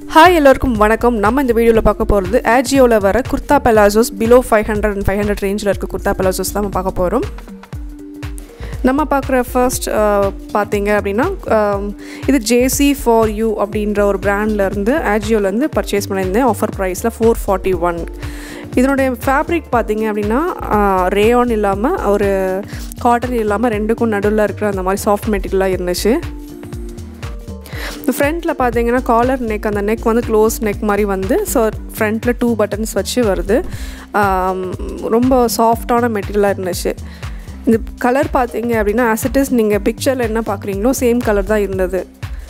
hi எல்லோருக்கும் வணக்கம் நம்ம இந்த வீடியோவில் பார்க்க போகிறது ஆஜியோவில் வர kurta palazzos below five hundred and five hundred ரேஞ்சில் இருக்க குர்தா பெலாசோஸ் தான் நம்ம பார்க்க போகிறோம் நம்ம பார்க்குற ஃபர்ஸ்ட் பார்த்தீங்க அப்படின்னா ஆம், இது ஜேசி ஃபார் யூ அப்படின்ற ஒரு பிராண்ட்லேருந்து ஆஜியோலேருந்து பர்ச்சேஸ் பண்ணியிருந்தேன் ஆஃபர் ப்ரைஸில் ஃபோர் ஃபார்ட்டி ஒன் இதனுடைய ஃபேப்ரிக் பார்த்தீங்க அப்படின்னா ரேயான் இல்லாமல் ஒரு காட்டன் இல்லாமல் ரெண்டுக்கும் நடுவில் இருக்கிற அந்த மாதிரி சாஃப்ட் மெட்டீரியலாக இருந்துச்சு ஃப்ரண்ட்டில் பார்த்தீங்கன்னா காலர் நெக் அந்த நெக் வந்து க்ளோஸ் நெக் மாதிரி வந்து ஸோ ஃப்ரண்ட்டில் டூ பட்டன்ஸ் வச்சு வருது ஆம், ரொம்ப சாஃப்டான மெட்டீரியலாக இருந்துச்சு இந்த கலர் பார்த்தீங்க அப்படின்னா ஆசிட்டிஸ் நீங்கள் பிக்சரில் என்ன பார்க்குறீங்களோ சேம் கலர் தான் இருந்தது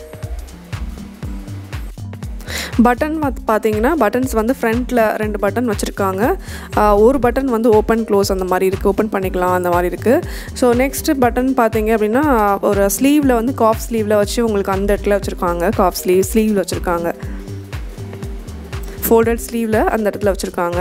பட்டன் வந்து பார்த்தீங்கன்னா பட்டன்ஸ் வந்து ஃப்ரண்ட்டில் ரெண்டு பட்டன் வச்சுருக்காங்க ஒரு பட்டன் வந்து ஓப்பன் க்ளோஸ் அந்த மாதிரி இருக்குது ஓப்பன் பண்ணிக்கலாம் அந்த மாதிரி இருக்குது ஸோ நெக்ஸ்ட் பட்டன் பார்த்தீங்க அப்படின்னா ஒரு ஸ்லீவில் வந்து காஃப் ஸ்லீவில் வச்சு உங்களுக்கு அந்த இடத்துல வச்சுருக்காங்க காஃப் ஸ்லீவ் ஸ்லீவில் வச்சுருக்காங்க ஃபோல்டட் ஸ்லீவில் அந்த இடத்துல வச்சுருக்காங்க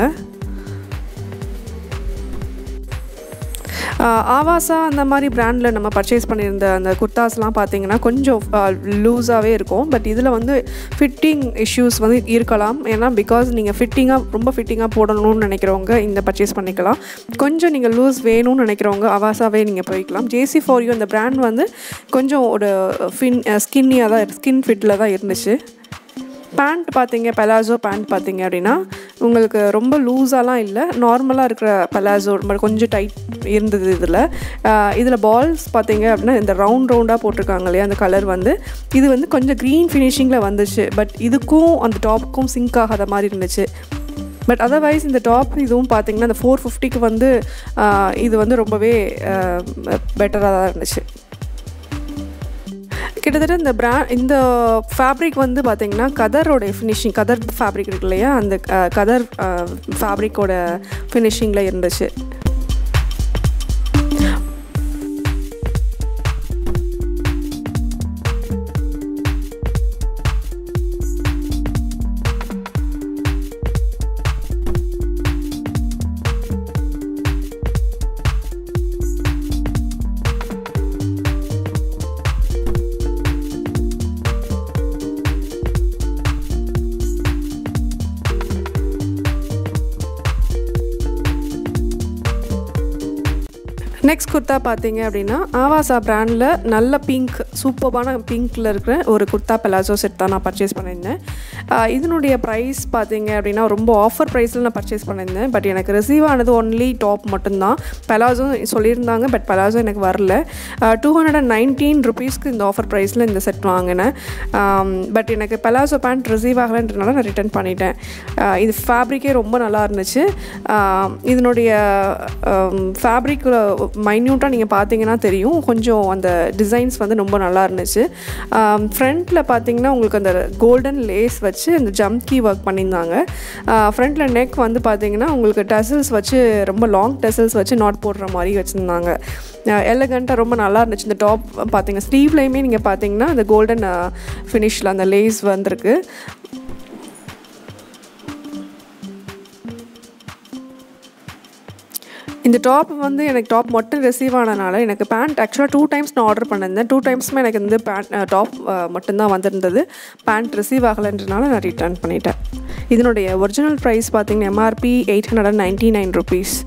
ஆவாசா அந்த மாதிரி பிராண்டில் நம்ம பர்ச்சேஸ் பண்ணியிருந்த அந்த குர்தாஸ்லாம் பார்த்தீங்கன்னா கொஞ்சம் லூஸாகவே இருக்கும் பட் இதில் வந்து ஃபிட்டிங் இஷ்யூஸ் வந்து இருக்கலாம் ஏன்னா பிகாஸ் நீங்கள் ஃபிட்டிங்காக ரொம்ப ஃபிட்டிங்காக போடணும்னு நினைக்கிறவங்க இந்த பர்ச்சேஸ் பண்ணிக்கலாம் கொஞ்சம் நீங்கள் லூஸ் வேணும்னு நினைக்கிறவங்க அவாசாவே நீங்கள் போய்க்கலாம் ஜேசி ஃபார் யூ அந்த பிராண்ட் வந்து கொஞ்சம் ஒரு ஃபின் ஸ்கின்னியாக தான் ஸ்கின் ஃபிட்டில் தான் இருந்துச்சு பேண்ட் பார்த்தீங்க பெலாசோ பேண்ட் பார்த்தீங்க அப்படின்னா உங்களுக்கு ரொம்ப லூஸாலாம் இல்லை நார்மலாக இருக்கிற பெலாசோ கொஞ்சம் டைட் இருந்தது இதில் இதில் பால்ஸ் பார்த்தீங்க அப்படின்னா இந்த ரவுண்ட் ரவுண்டாக போட்டிருக்காங்க இல்லையா அந்த கலர் வந்து இது வந்து கொஞ்சம் க்ரீன் ஃபினிஷிங்கில் வந்துச்சு பட் இதுக்கும் அந்த டாப்புக்கும் சிங்க் ஆகாத மாதிரி இருந்துச்சு பட் அதர்வைஸ் இந்த டாப் இதுவும் பார்த்தீங்கன்னா இந்த ஃபோர் ஃபிஃப்டிக்கு வந்து ஆஹ், இது வந்து ரொம்பவே பெட்டராக தான் இருந்துச்சு கிட்டத்தட்ட இந்த பிரா இந்த ஃபேப்ரிக் வந்து பார்த்தீங்கன்னா கதரோட ஃபினிஷிங் கதர் ஃபேப்ரிக் இருக்கு இல்லையா அந்த அஹ், கதர் ஃபேப்ரிக்கோட ஃபினிஷிங்கில் இருந்துச்சு நெக்ஸ்ட் குர்த்தா பார்த்தீங்க அப்படின்னா ஆவாசா பிராண்டில் நல்ல பிங்க் சூப்பர்பான பிங்க்கில் இருக்கிற ஒரு குர்த்தா பெலாசோ செட் தான் நான் பர்ச்சேஸ் பண்ணியிருந்தேன் ஆஹ் இதனுடைய ப்ரைஸ் பார்த்தீங்க அப்படின்னா ரொம்ப ஆஃபர் ப்ரைஸில் நான் பர்ச்சேஸ் பண்ணியிருந்தேன் பட் எனக்கு ரிசீவ் ஆனது ஒன்லி டாப் மட்டும்தான் பெலாசோ சொல்லியிருந்தாங்க பட் பெலாசோ எனக்கு வரல டூ ஹண்ட்ரட் அண்ட் நைன்டீன் ருபீஸ்க்கு இந்த ஆஃபர் ப்ரைஸில் இந்த செட் வாங்கினேன் பட் எனக்கு பெலாசோ பேண்ட் ரிசீவ் ஆகலைன்றனால நான் ரிட்டர்ன் பண்ணிட்டேன் ஆஹ் இது ஃபேப்ரிக்கே ரொம்ப நல்லா இருந்துச்சு ஆஹ் இதனுடைய ஃபேப்ரிக்கில் மைன்யூட்டாக நீங்கள் பார்த்தீங்கன்னா தெரியும் கொஞ்சம் அந்த டிசைன்ஸ் வந்து ரொம்ப நல்லா இருந்துச்சு ஃப்ரண்ட்டில் பார்த்தீங்கன்னா உங்களுக்கு அந்த கோல்டன் லேஸ் வச்சு அந்த ஜம்கி ஒர்க் பண்ணியிருந்தாங்க ஃப்ரண்ட்டில் நெக் வந்து பார்த்தீங்கன்னா உங்களுக்கு டசல்ஸ் வச்சு ரொம்ப லாங் டசல்ஸ் வச்சு நாட் போடுற மாதிரி வச்சுருந்தாங்க எலகண்ட்டாக ரொம்ப நல்லா இருந்துச்சு இந்த டாப் பார்த்தீங்க ஸ்லீவ்லேயுமே நீங்கள் பார்த்தீங்கன்னா அந்த கோல்டன் ஃபினிஷில் அந்த லேஸ் வந்திருக்கு இந்த டாப் வந்து எனக்கு டாப் மட்டும் ரிசீவ் ஆனனால எனக்கு பேண்ட் ஆக்சுவலாக டூ டைம்ஸ் நான் ஆர்டர் பண்ணியிருந்தேன் டூ டைம்ஸுமே எனக்கு இந்த பேண்ட் டாப் மட்டும்தான் வந்திருந்தது பேண்ட் ரிசீவ் ஆகலைன்றனால நான் ரிட்டர்ன் பண்ணிட்டேன் இதனுடைய ஒரிஜினல் ப்ரைஸ் பார்த்தீங்கன்னா MRP eight hundred and ninety nine rupees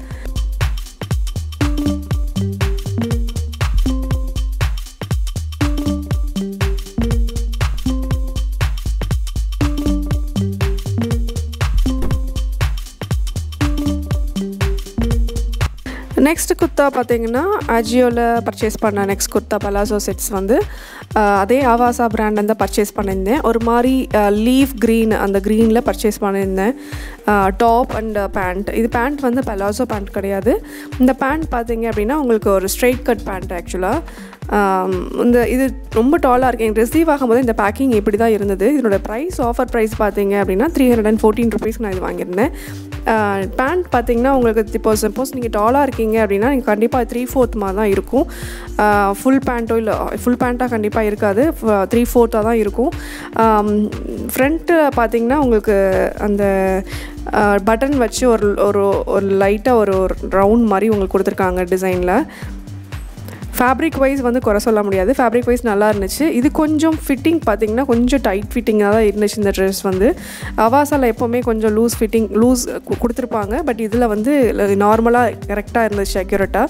next kurta பார்த்தீங்கன்னா அஜியோவில் பர்ச்சேஸ் பண்ண நெக்ஸ்ட் குர்த்தா பலாசோ செட்ஸ் வந்து ஆஹ், அதே ஆவாசா பிராண்ட் வந்து பர்ச்சேஸ் பண்ணியிருந்தேன் ஒரு மாதிரி லீஃப் க்ரீன் அந்த க்ரீனில் பர்ச்சேஸ் பண்ணியிருந்தேன் டாப் அண்ட் பேண்ட் இது பேண்ட் வந்து பலாசோ பேண்ட் கிடையாது இந்த பேண்ட் பார்த்தீங்க அப்படின்னா உங்களுக்கு ஒரு ஸ்ட்ரெயிட் கட் பேண்ட் ஆக்சுவலாக இந்த இது ரொம்ப டாலாக இருக்கு எனக்கு ரிசீவ் ஆகும்போது இந்த பேக்கிங் இப்படி தான் இருந்தது இதனோட ப்ரைஸ் ஆஃபர் ப்ரைஸ் பார்த்தீங்க அப்படின்னா த்ரீ ஹண்ட்ரட் அண்ட் ஃபோர்டீன் ருபீஸ்க்கு நான் இது வாங்கியிருந்தேன் பேண்ட் பார்த்தீங்கன்னா உங்களுக்கு இப்போ சப்போஸ் நீங்கள் டாலாக இருக்கீங்க அப்படின்னா நீங்கள் கண்டிப்பாக த்ரீ ஃபோர்த் மாதிரி தான் இருக்கும் ஃபுல் பேண்ட்டோ இல்லை ஃபுல் பேண்ட்டாக கண்டிப்பாக இருக்காது த்ரீ ஃபோர்த்தாக தான் இருக்கும் ஃப்ரண்ட்டு பார்த்தீங்கன்னா உங்களுக்கு அந்த பட்டன் வச்சு ஒரு ஒரு ஒரு லைட்டாக ஒரு ரவுண்ட் மாதிரி உங்களுக்கு கொடுத்துருக்காங்க டிசைனில் ஃபேப்ரிக் வைஸ் வந்து குறை சொல்ல முடியாது ஃபேப்ரிக் வைஸ் நல்லா இருந்துச்சு இது கொஞ்சம் ஃபிட்டிங் பார்த்தீங்கன்னா கொஞ்சம் டைட் ஃபிட்டிங்காக தான் இருந்துச்சு இந்த ட்ரெஸ் வந்து அவாசாவில் எப்போவுமே கொஞ்சம் லூஸ் ஃபிட்டிங் லூஸ் கொடுத்துருப்பாங்க பட் இதில் வந்து நார்மலாக கரெக்டாக இருந்துச்சு அக்யூரேட்டாக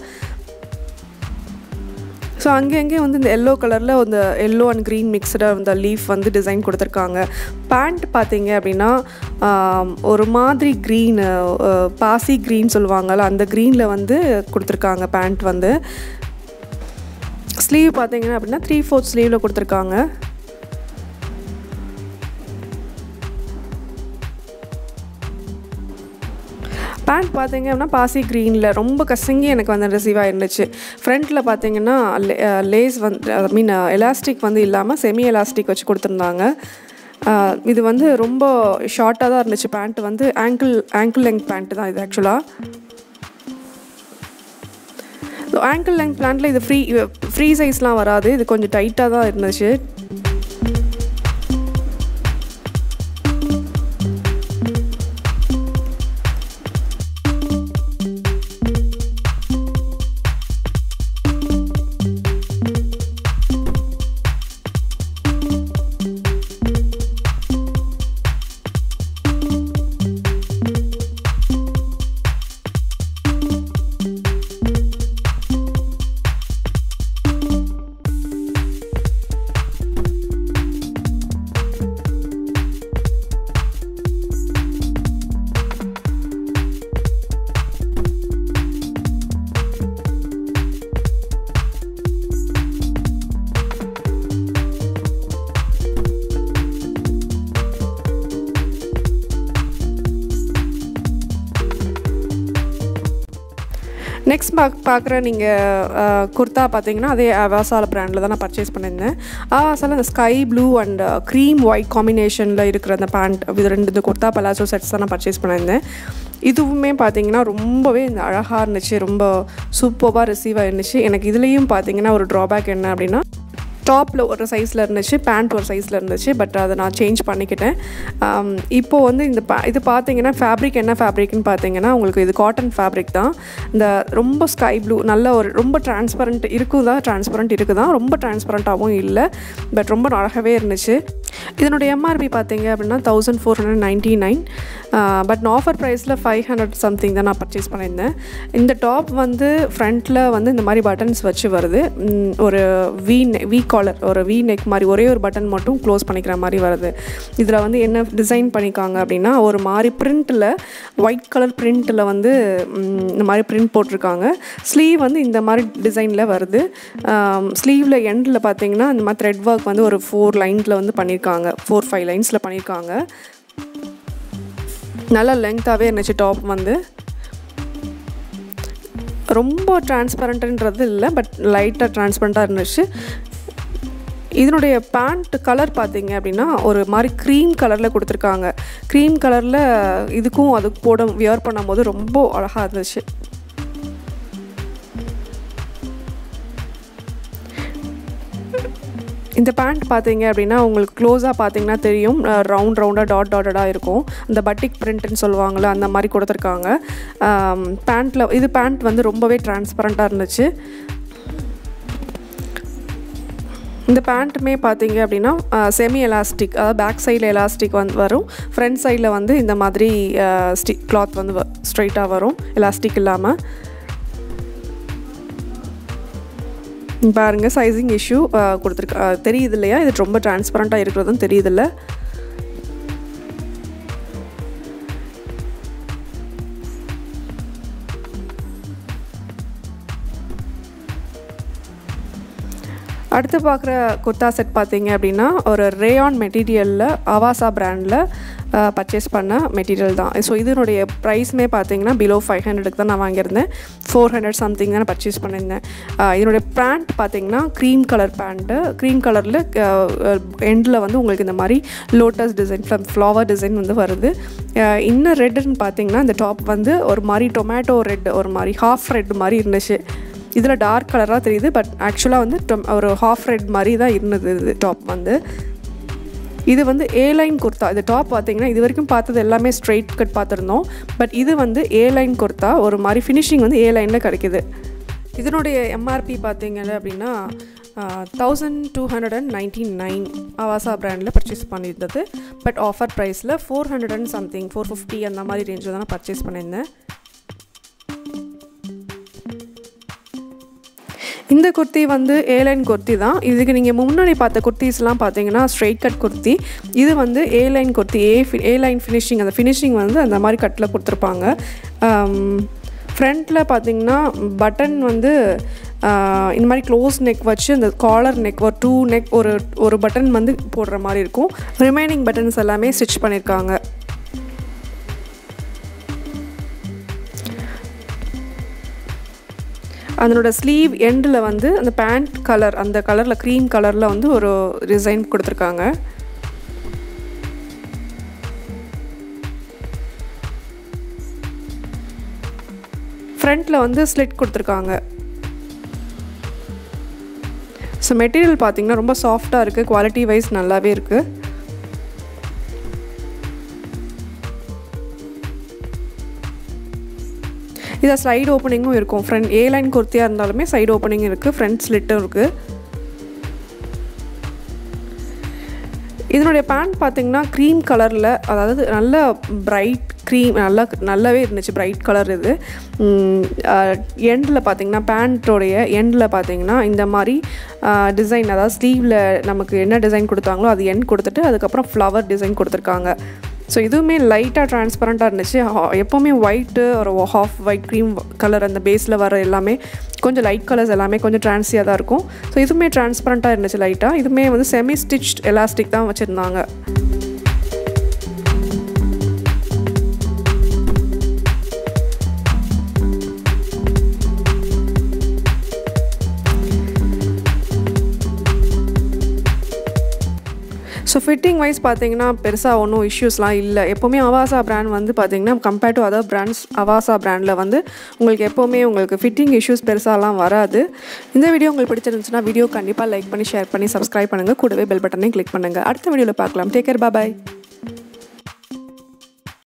ஸோ அங்கே அங்கேயே வந்து இந்த எல்லோ கலரில் இந்த எல்லோ அண்ட் க்ரீன் மிக்சடாக இந்த லீஃப் வந்து டிசைன் கொடுத்துருக்காங்க பேண்ட் பார்த்தீங்க அப்படின்னா ஒரு மாதிரி க்ரீன் பாசி க்ரீன் சொல்லுவாங்கள்ல அந்த க்ரீனில் வந்து கொடுத்துருக்காங்க பேண்ட் வந்து ஸ்லீவ் பார்த்தீங்கன்னா அப்படின்னா த்ரீ ஃபோர்த் ஸ்லீவில் கொடுத்துருக்காங்க பேண்ட் பார்த்தீங்க அப்படின்னா பாசி க்ரீனில் ரொம்ப கசங்கி எனக்கு வந்து ரிசீவ் ஆயிருந்துச்சு ஃப்ரண்ட்டில் பார்த்தீங்கன்னா லேஸ் வந்து ஐ மீன் எலாஸ்டிக் வந்து இல்லாமல் செமி எலாஸ்டிக் வச்சு கொடுத்துருந்தாங்க இது வந்து ரொம்ப ஷார்ட்டாக தான் இருந்துச்சு பேண்ட் வந்து ஆங்கிள் ஆங்கிள் லெங்க் பேண்ட் தான் இது ஆக்சுவலாக ஆங்கிள் லெங்க் பேண்ட்டில் இது ஃப்ரீ ஃப்ரீ சைஸ்லாம் வராது இது கொஞ்சம் டைட்டாக தான் இருந்துச்சு நெக்ஸ்ட் பாக் பார்க்குற நீங்கள் குர்த்தா பார்த்தீங்கன்னா அதே அவாசால ப்ராண்டில் தான் நான் பர்ச்சேஸ் பண்ணியிருந்தேன் அவாசால அந்த sky blue and cream white காம்பினேஷனில் இருக்கிற அந்த பேண்ட் இது ரெண்டு இந்த குர்த்தா பலாசோ செட்ஸ் தான் நான் பர்ச்சேஸ் பண்ணியிருந்தேன் இதுவுமே பார்த்தீங்கன்னா ரொம்பவே இந்த அழகாக இருந்துச்சு ரொம்ப சூப்பராக ரிசீவ் ஆயிருந்துச்சு எனக்கு இதுலேயும் பார்த்தீங்கன்னா ஒரு ட்ராபேக் என்ன அப்படின்னா டாப்பில் ஒரு சைஸில் இருந்துச்சு பேண்ட் ஒரு சைஸில் இருந்துச்சு பட் அதை நான் சேஞ்ச் பண்ணிக்கிட்டேன் இப்போது வந்து இந்த பா இது பார்த்தீங்கன்னா ஃபேப்ரிக் என்ன ஃபேப்ரிக்னு பார்த்தீங்கன்னா உங்களுக்கு இது காட்டன் ஃபேப்ரிக் தான் இந்த ரொம்ப ஸ்கை ப்ளூ நல்ல ஒரு ரொம்ப டிரான்ஸ்பரண்ட் இருக்குதா டிரான்ஸ்பரண்ட் இருக்குதா ரொம்ப டிரான்ஸ்பரண்ட்டாகவும் இல்லை பட் ரொம்ப அழகாகவே இருந்துச்சு இதனுடைய எம்ஆர்பி பார்த்தீங்க அப்படின்னா thousand four hundred ninety nine but offer ப்ரைஸில் ஃபைவ் ஹண்ட்ரட் சம்திங் தான் நான் பர்ச்சேஸ் பண்ணியிருந்தேன் இந்த டாப் வந்து ஃப்ரண்ட்டில் வந்து இந்த மாதிரி பட்டன்ஸ் வச்சு வருது ஒரு வி வி காலர் ஒரு வி நெக் மாதிரி ஒரே ஒரு பட்டன் மட்டும் க்ளோஸ் பண்ணிக்கிற மாதிரி வருது இதில் வந்து என்ன டிசைன் பண்ணிக்காங்க அப்படின்னா ஒரு மாதிரி பிரிண்ட்டில் ஒயிட் கலர் பிரிண்ட்டில் வந்து இந்த மாதிரி பிரிண்ட் போட்டிருக்காங்க ஸ்லீவ் வந்து இந்த மாதிரி டிசைனில் வருது ஸ்லீவில் எண்டில் பார்த்தீங்கன்னா இந்த மாதிரி த்ரெட் ஒர்க் வந்து ஒரு ஃபோர் லைன்ஸில் வந்து பண்ணியிருக்காங்க ஃபோர் ஃபைவ் லைன்ஸில் பண்ணியிருக்காங்க நல்லா லெங்க்த்தாகவே இருந்துச்சு டாப் வந்து ரொம்ப டிரான்ஸ்பரண்ட்டுன்றது இல்லை பட் லைட்டாக டிரான்ஸ்பரண்ட்டாக இருந்துச்சு இதனுடைய பேண்ட் கலர் பார்த்தீங்க அப்படின்னா ஒரு மாதிரி க்ரீம் கலரில் கொடுத்துருக்காங்க க்ரீம் கலரில் இதுக்கும் அதுக்கு போட வியர் பண்ணும்போது ரொம்ப அழகாக இருந்துச்சு இந்த பேண்ட் பார்த்தீங்க அப்படின்னா உங்களுக்கு க்ளோஸாக பார்த்தீங்கன்னா தெரியும் ரவுண்ட் ரவுண்டாக டாட் டாட்டடாக இருக்கும் இந்த பட்டிக் பிரிண்ட்னு சொல்லுவாங்கள்ல அந்த மாதிரி கொடுத்துருக்காங்க பேண்ட்டில் இது பேண்ட் வந்து ரொம்பவே டிரான்ஸ்பரண்ட்டாக இருந்துச்சு இந்த பேண்ட்டுமே பார்த்தீங்க அப்படின்னா செமி எலாஸ்டிக் அதாவது பேக் சைடில் எலாஸ்டிக் வந்து வரும் ஃப்ரண்ட் சைடில் வந்து இந்த மாதிரி ஸ்டி கிளாத் வந்து ஸ்ட்ரைட்டாக வரும் எலாஸ்டிக் இல்லாமல் பாருங்கள் சைஸிங் இஷ்யூ கொடுத்துருக்கா தெரியுது இல்லையா இது ரொம்ப டிரான்ஸ்பரண்ட்டாக இருக்கிறதும் தெரியுதில்ல அடுத்து பார்க்குற குர்த்தா செட் பார்த்தீங்க அப்படின்னா ஒரு ரேயான் மெட்டீரியலில் அவாசா பிராண்டில் பர்ச்சேஸ் பண்ண மெட்டீரியல் தான் ஸோ இதனுடைய ப்ரைஸுமே பார்த்தீங்கன்னா பிலோ ஃபைவ் ஹண்ட்ரடுக்கு தான் நான் வாங்கியிருந்தேன் ஃபோர் ஹண்ட்ரட் சம்திங் தான் நான் பர்ச்சேஸ் பண்ணியிருந்தேன் இதனுடைய பேண்ட் பார்த்தீங்கன்னா க்ரீம் கலர் பேண்ட்டு க்ரீம் கலரில் எண்டில் வந்து உங்களுக்கு இந்த மாதிரி லோட்டஸ் டிசைன் ஃப்ளவர் டிசைன் வந்து வருது இன்னும் ரெட்டுன்னு பார்த்தீங்கன்னா இந்த டாப் வந்து ஒரு மாதிரி டொமேட்டோ ரெட் ஒரு மாதிரி ஹாஃப் ரெட் மாதிரி இருந்துச்சு இதில் டார்க் கலராக தெரியுது பட் ஆக்சுவலாக வந்து ஒரு ஹாஃப் ரெட் மாதிரி தான் இருந்தது இது டாப் வந்து இது வந்து ஏ லைன் குர்த்தா இது டாப் பார்த்தீங்கன்னா இது வரைக்கும் பார்த்தது எல்லாமே ஸ்ட்ரெயிட் கட் பார்த்துருந்தோம் பட் இது வந்து ஏ லைன் குர்த்தா ஒரு மாதிரி ஃபினிஷிங் வந்து ஏ லைனில் கிடைக்குது இதனுடைய எம்ஆர்பி பார்த்தீங்க அப்படின்னா thousand two hundred and ninety nine Avaasa பிராண்டில் பர்ச்சேஸ் பண்ணியிருந்தது பட் ஆஃபர் ப்ரைஸில் four hundred and something four fifty அந்த மாதிரி ரேஞ்சில் தான் நான் பர்ச்சேஸ் பண்ணியிருந்தேன் இந்த குர்த்தி வந்து ஏலைன் குர்த்தி தான் இதுக்கு நீங்கள் முன்னாடி பார்த்த குர்த்திஸ்லாம் பார்த்தீங்கன்னா ஸ்ட்ரெயிட் கட் குர்த்தி இது வந்து ஏ லைன் குர்த்தி ஏ ஃபி ஏ லைன் ஃபினிஷிங் அந்த ஃபினிஷிங் வந்து அந்த மாதிரி கட்டில் கொடுத்துருப்பாங்க ஃப்ரண்ட்டில் பார்த்தீங்கன்னா பட்டன் வந்து இந்த மாதிரி க்ளோஸ் நெக் வச்சு இந்த காலர் நெக் ஒரு டூ நெக் ஒரு ஒரு பட்டன் வந்து போடுற மாதிரி இருக்கும் ரிமைனிங் பட்டன்ஸ் எல்லாமே ஸ்டிச் பண்ணியிருக்காங்க அதனோட ஸ்லீவ் எண்டில் வந்து அந்த பேண்ட் கலர் அந்த கலரில் க்ரீம் கலரில் வந்து ஒரு டிசைன் கொடுத்துருக்காங்க ஃப்ரண்ட்டில் வந்து ஸ்லிட் கொடுத்துருக்காங்க ஸோ மெட்டீரியல் பார்த்திங்கன்னா ரொம்ப சாஃப்டாக இருக்குது குவாலிட்டி வைஸ் நல்லாவே இருக்குது இதில் சைடு ஓப்பனிங்கும் இருக்கும் ஃப்ரண்ட் ஏ லைன் குர்த்தியாக இருந்தாலுமே சைடு ஓப்பனிங் இருக்குது ஃப்ரண்ட் ஸ்லிட்டும் இருக்குது இதனுடைய பேண்ட் பார்த்திங்கன்னா க்ரீம் கலரில் அதாவது நல்ல பிரைட் க்ரீம் நல்லா நல்லாவே இருந்துச்சு பிரைட் கலர் இது எண்டில் பார்த்திங்கன்னா பேண்ட்டோடைய எண்டில் பார்த்திங்கன்னா இந்த மாதிரி டிசைன் அதாவது ஸ்லீவில் நமக்கு என்ன டிசைன் கொடுத்தாங்களோ அது எண்ட் கொடுத்துட்டு அதுக்கப்புறம் ஃப்ளவர் டிசைன் கொடுத்துருக்காங்க ஸோ இதுவுமே லைட்டாக ட்ரான்ஸ்பரண்ட்டாக இருந்துச்சு எப்போவுமே ஒயிட்டு ஒரு ஹாஃப் ஒயிட் க்ரீம் கலர் அந்த பேஸில் வர எல்லாமே கொஞ்சம் லைட் கலர்ஸ் எல்லாமே கொஞ்சம் ட்ரான்ஸியாக தான் இருக்கும் ஸோ இதுவுமே ட்ரான்ஸ்பரண்ட்டாக இருந்துச்சு லைட்டாக இதுவுமே வந்து செமி ஸ்டிச் எலாஸ்டிக் தான் வச்சுருந்தாங்க ஸோ ஃபிட்டிங் வைஸ் பார்த்தீங்கன்னா பெருசாக ஒன்றும் இஷ்யூஸ்லாம் இல்லை எப்போவுமே அவாசா பிராண்ட் வந்து பார்த்தீங்கன்னா compared to other brands Avaasa பிராண்டில் வந்து உங்களுக்கு எப்போவுமே உங்களுக்கு ஃபிட்டிங் இஷ்யூஸ் பெருசாலாம் வராது இந்த வீடியோ உங்களுக்கு பிடிச்சிருந்துச்சுன்னா வீடியோ கண்டிப்பாக லைக் பண்ணி ஷேர் பண்ணி சப்ஸ்கிரைப் பண்ணுங்கள் கூடவே பெல் பட்டனையும் கிளிக் பண்ணுங்கள் அடுத்த வீடியோவில் பார்க்கலாம் டேக் கேர் பாய்